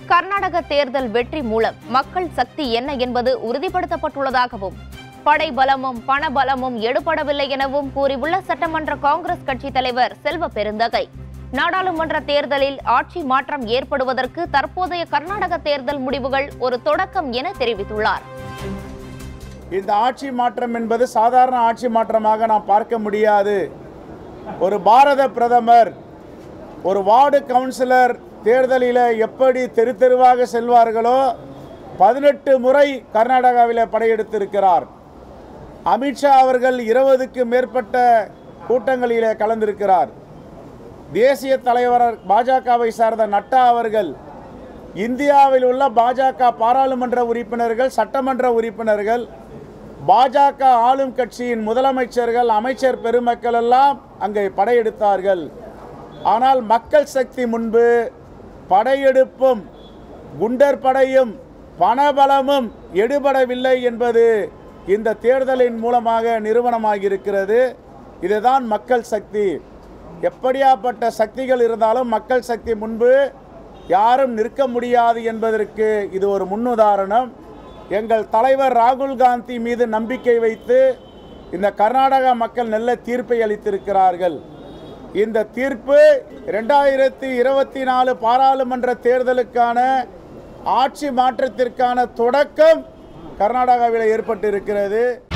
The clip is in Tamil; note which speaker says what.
Speaker 1: கர்நாடக தேர்தல் வெற்றி மூலம் மக்கள் சக்தி என்ன என்பது உறுதிப்படுத்தப்பட்டுள்ளதாகவும் படை பலமும் பண பலமும் எடுபடவில்லை எனவும் கூறியுள்ள சட்டமன்ற காங்கிரஸ் கட்சி தலைவர் செல்வ பெருந்தகை நாடாளுமன்ற தேர்தலில் ஆட்சி மாற்றம் ஏற்படுவதற்கு தற்போதைய கர்நாடக தேர்தல் முடிவுகள் ஒரு தொடக்கம் என தெரிவித்துள்ளார்
Speaker 2: இந்த ஆட்சி மாற்றம் என்பது சாதாரண ஆட்சி மாற்றமாக நாம் பார்க்க முடியாது ஒரு பாரத பிரதமர் ஒரு வார்டு கவுன்சிலர் தேர்தலில் எப்படி தெரு தெருவாக செல்வார்களோ பதினெட்டு முறை கர்நாடகாவில் படையெடுத்திருக்கிறார் அமித்ஷா அவர்கள் இருபதுக்கு மேற்பட்ட கூட்டங்களிலே கலந்திருக்கிறார் தேசிய தலைவர் பாஜகவை சார்ந்த நட்டா அவர்கள் இந்தியாவில் உள்ள பாஜக பாராளுமன்ற உறுப்பினர்கள் சட்டமன்ற உறுப்பினர்கள் பாஜக ஆளும் கட்சியின் முதலமைச்சர்கள் அமைச்சர் பெருமக்கள் எல்லாம் அங்கே படையெடுத்தார்கள் ஆனால் மக்கள் சக்தி முன்பு படையெடுப்பும் குண்டர் படையும் பணபலமும் எடுபடவில்லை என்பது இந்த தேர்தலின் மூலமாக நிறுவனமாகியிருக்கிறது இதுதான் மக்கள் சக்தி எப்படியாப்பட்ட சக்திகள் இருந்தாலும் மக்கள் சக்தி முன்பு யாரும் நிற்க முடியாது என்பதற்கு இது ஒரு முன்னுதாரணம் எங்கள் தலைவர் ராகுல் காந்தி மீது நம்பிக்கை வைத்து இந்த கர்நாடக மக்கள் நல்ல தீர்ப்பை அளித்திருக்கிறார்கள் இந்த தீர்ப்பு ரெண்டாயிரத்தி இருபத்தி நாலு பாராளுமன்ற தேர்தலுக்கான ஆட்சி மாற்றத்திற்கான தொடக்கம் கர்நாடகாவில் ஏற்பட்டிருக்கிறது